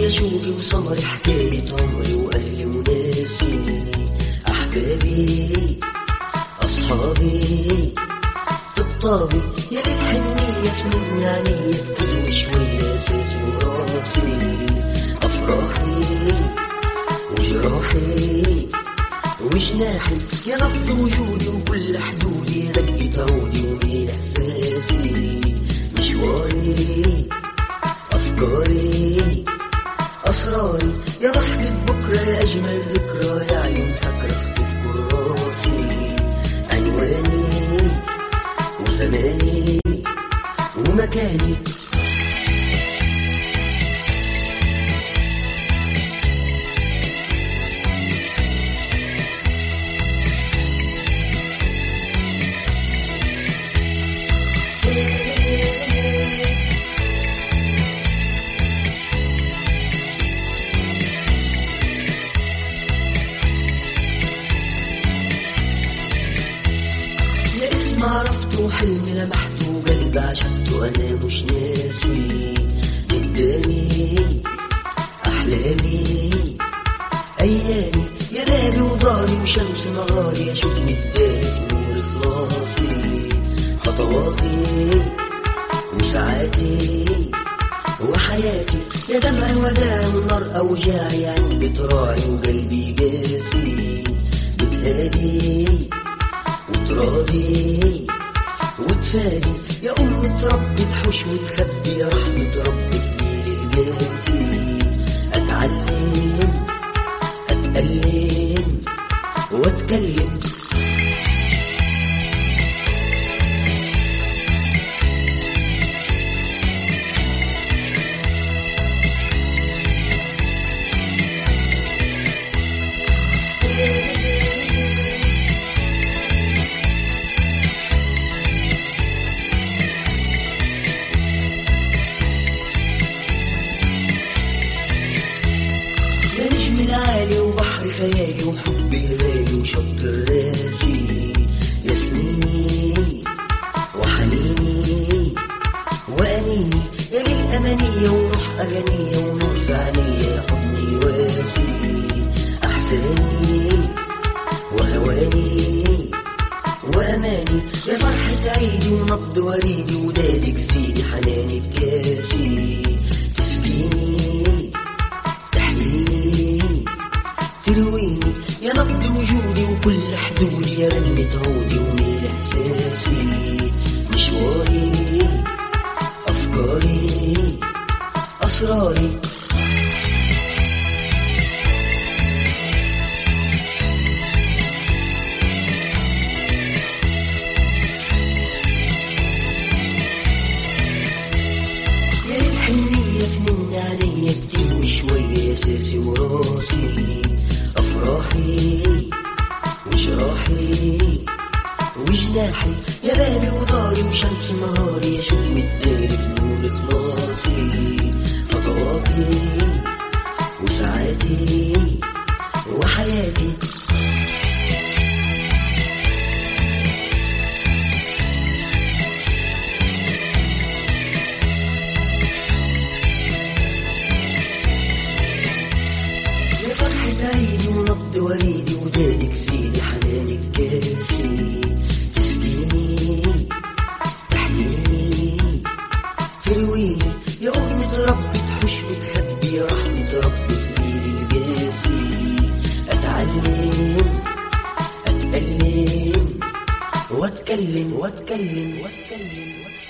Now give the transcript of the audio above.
يا شوقي وسمر حكاية عمري وأهلي وناسي أحبابي أصحابي طبطابي يا ليل حنية من عينيا كتير شوية أساسي وراسي أفراحي وجراحي وجناحي يا نبض وجودي وكل حدودي دقة عودي وميل إحساسي مشواري أفكاري أسراري يا ضحكة بكرة يا أجمل ذكرى يا عيون فكرة في كراسي عنواني وزماني ومكاني يا اسم عرفته حلم لمحته قلب عشقته انا مش ناسي قدامي احلامي ايامي يا بابي وداري وشمس نهاري اشوفني بداية نور اخلاصي خطواتي وساعاتي وحياتي يا دمع الوداع والنار اوجاعي عند بتراعي وقلبي قاسي بتهادي وتراضي وتفادي يا أم تربي تحوش وتخبي يا رحمة ربي في الجاسي أتعلم أتألم وأتكلم يا نجم العالي وبحر خيالي وحب الغالي وشط الراسي يا سنيني وحنيني وأنيني يا ليل أمانية وروح أغنية ونور زعلية يا حضني واسي أحزاني وهواني وأماني يا فرحة عيدي ونبض وريدي ودادك زيدي حنانك كاسي تسقيني تحييني ترويني يا نبض وجودي وكل حدودي يا رنة عودي وميل إحساسي مشواري أفكاري أسراري يا الحنية فنن عليا كتير وشوية أساسي وراسي أفراحي وجراحي وجناحي يا بابي وداري وشمس نهاري يا شوف متداري في نور إخلاصي خطواتي وساعاتي وحياتي يا فرحة عيدي ونبض وريدي ودادك زيدي حنانك كاسي تسقيني تحييني ترويني يا أمة ربي تحوش وتخبي يا رحمة ربي في إيدي القاسي أتعلم أتألم وأتكلم وأتكلم وأتكلم, وأتكلم